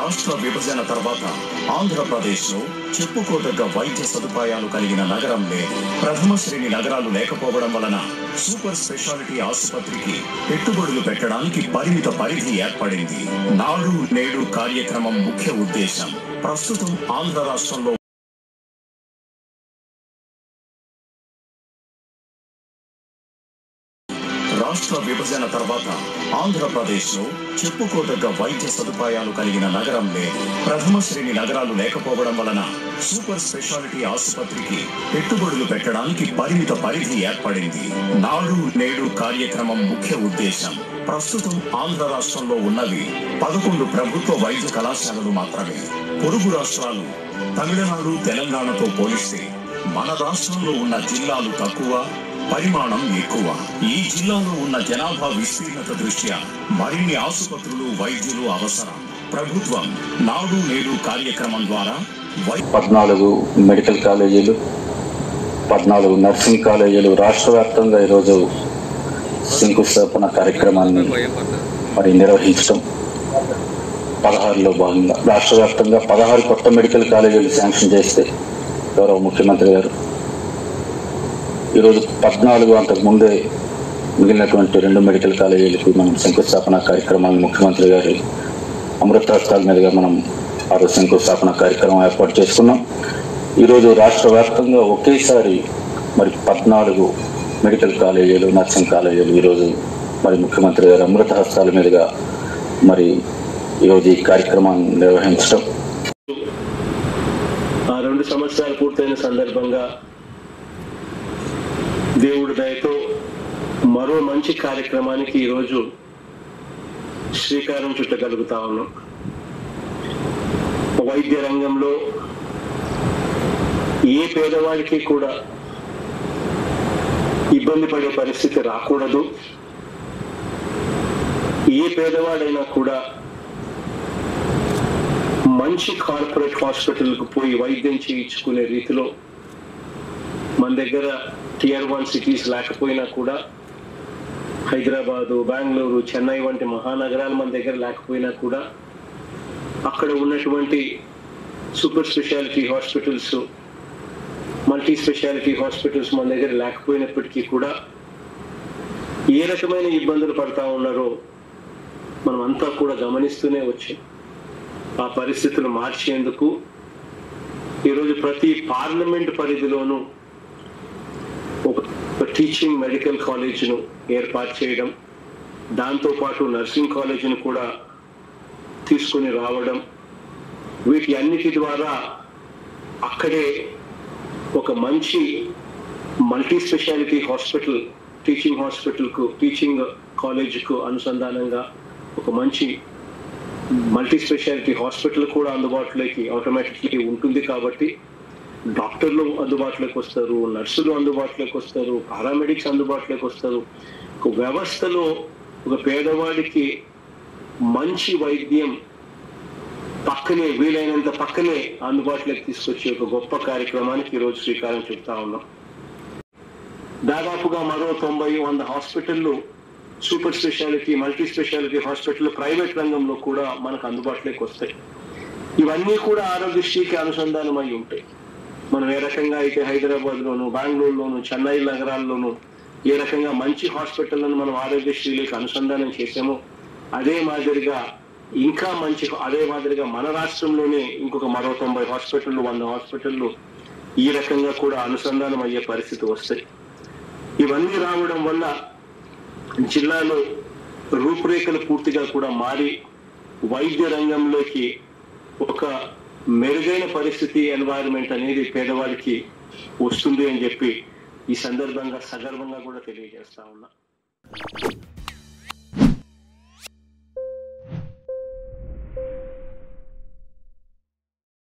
రాష్ట్ర విభజన తర్వాత ఆంధ్రప్రదేశ్ లో చెప్పుకోదగ్గ వైద్య సదుపాయాలు కలిగిన నగరం లేదు ప్రథమ శ్రేణి నగరాలు లేకపోవడం వలన సూపర్ స్పెషాలిటీ ఆసుపత్రికి పెట్టుబడులు పెట్టడానికి పరిమిత పరిధి ఏర్పడింది నాడు నేడు కార్యక్రమం ముఖ్య ఉద్దేశం ప్రస్తుతం ఆంధ్ర రాష్ట్రంలో రాష్ట్ర విభజన తర్వాత ఆంధ్రప్రదేశ్ లో చెప్పుకోదగ్గ వైద్య సదుపాయాలు కలిగిన నగరం లేదు ప్రథమ శ్రేణి నగరాలు లేకపోవడం వలన సూపర్ స్పెషాలిటీ ఆసుపత్రికి పెట్టుబడులు పెట్టడానికి పరిమిత పరిధి ఏర్పడింది నాడు నేడు కార్యక్రమం ముఖ్య ఉద్దేశం ప్రస్తుతం ఆంధ్ర రాష్ట్రంలో ఉన్నవి పదకొండు ప్రభుత్వ వైద్య కళాశాలలు మాత్రమే పొరుగు రాష్ట్రాలు తమిళనాడు తెలంగాణతో పోలిస్తే మన రాష్ట్రంలో ఉన్న జిల్లాలు తక్కువ పరిమాణం ఎక్కువ ఈ జిల్లాలో ఉన్న జనాభా విస్తీర్ణత దృష్ట్యా మరిన్ని ఆసుపత్రులు వైద్యులు అవసరం ప్రభుత్వం నాడు నేడు కార్యక్రమం ద్వారా వై పద్నాలుగు మెడికల్ కాలేజీలు పద్నాలుగు నర్సింగ్ కాలేజీలు రాష్ట్ర వ్యాప్తంగా ఈరోజు శంకుస్థాపన కార్యక్రమాన్ని మరి నిర్వహించడం పదహారులో భాగంగా రాష్ట్ర వ్యాప్తంగా పదహారు కొత్త మెడికల్ కాలేజీలు శాంక్షన్ చేస్తే గౌరవ ముఖ్యమంత్రి గారు ఈరోజు పద్నాలుగు అంతకు ముందే మిగిలినటువంటి రెండు మెడికల్ కాలేజీలకి మనం శంకుస్థాపన కార్యక్రమాన్ని ముఖ్యమంత్రి గారి అమృతాస్తాల మీదుగా మనం ఆ రోజు శంకుస్థాపన కార్యక్రమం ఏర్పాటు చేసుకున్నాం ఈరోజు రాష్ట్ర వ్యాప్తంగా ఒకేసారి మరి పద్నాలుగు మెడికల్ కాలేజీలు నర్సింగ్ కాలేజీలు ఈరోజు మరి ముఖ్యమంత్రి గారి అమృత హస్తాల మీదుగా మరి ఈరోజు ఈ కార్యక్రమాన్ని నిర్వహించడం ఆ రెండు సంవత్సరాలు పూర్తయిన సందర్భంగా దేవుడి దయతో మరో మంచి కార్యక్రమానికి ఈరోజు శ్రీకారం చుట్టగలుగుతా ఉన్నాం వైద్య రంగంలో ఏ పేదవాడికి కూడా ఇబ్బంది పడే పరిస్థితి రాకూడదు ఏ పేదవాడైనా కూడా మంచి కార్పొరేట్ హాస్పిటల్కు పోయి వైద్యం చేయించుకునే రీతిలో మన దగ్గర టియర్ వన్ సిటీస్ లేకపోయినా కూడా హైదరాబాదు బెంగళూరు చెన్నై వంటి మహానగరాలు మన దగ్గర లేకపోయినా కూడా అక్కడ ఉన్నటువంటి super speciality hospitals multi speciality hospitals మన దగ్గర లేకపోయినప్పటికీ కూడా ఏ రకమైన ఇబ్బందులు పడతా ఉన్నారో మనం అంతా కూడా గమనిస్తూనే వచ్చాం ఆ పరిస్థితులు మార్చేందుకు ఈరోజు ప్రతి పార్లమెంట్ పరిధిలోనూ ఒక టీచింగ్ మెడికల్ కాలేజ్ను ఏర్పాటు చేయడం దాంతోపాటు నర్సింగ్ కాలేజీని కూడా తీసుకొని రావడం వీటి అన్నిటి ద్వారా అక్కడే ఒక మంచి మల్టీ స్పెషాలిటీ హాస్పిటల్ టీచింగ్ హాస్పిటల్కు టీచింగ్ కాలేజీకు అనుసంధానంగా ఒక మంచి మల్టీ స్పెషాలిటీ హాస్పిటల్ కూడా అందుబాటులోకి ఆటోమేటిక్లీ ఉంటుంది కాబట్టి డాక్టర్లు అందుబాటులోకి వస్తారు నర్సులు అందుబాటులోకి వస్తారు పారామెడిక్స్ అందుబాటులోకి వస్తారు ఒక వ్యవస్థలో ఒక పేదవాడికి మంచి వైద్యం పక్కనే వీలైనంత పక్కనే అందుబాటులోకి తీసుకొచ్చే ఒక గొప్ప కార్యక్రమానికి ఈరోజు శ్రీకారం చుడతా ఉన్నాం దాదాపుగా మరో తొంభై వంద హాస్పిటళ్ళు super speciality multi speciality hospital private రంగంలో కూడా మనకు అందుబాటులోకి వస్తాయి ఇవన్నీ కూడా ఆరోగ్యశ్రీకి అనుసంధానం అయి ఉంటాయి మనం ఏ రకంగా అయితే హైదరాబాద్ లోను బెంగళూరులోను చెన్నై నగరాల్లోనూ ఏ రకంగా మంచి హాస్పిటళ్లను మనం ఆరోగ్యశ్రీలకు అనుసంధానం చేసామో అదే మాదిరిగా ఇంకా మంచి అదే మాదిరిగా మన రాష్ట్రంలోనే ఇంకొక మరో తొంభై హాస్పిటళ్ళు వంద హాస్పిటళ్ళు ఈ రకంగా కూడా అనుసంధానం అయ్యే పరిస్థితి వస్తాయి ఇవన్నీ రావడం వల్ల జిల్లాలో రూపురేఖలు పూర్తిగా కూడా మారి వైద్య రంగంలోకి ఒక మెరుగైన పరిస్థితి ఎన్వైరన్మెంట్ అనేది పేదవాడికి వస్తుంది అని చెప్పి ఈ సందర్భంగా సగర్వంగా కూడా తెలియజేస్తా ఉన్నా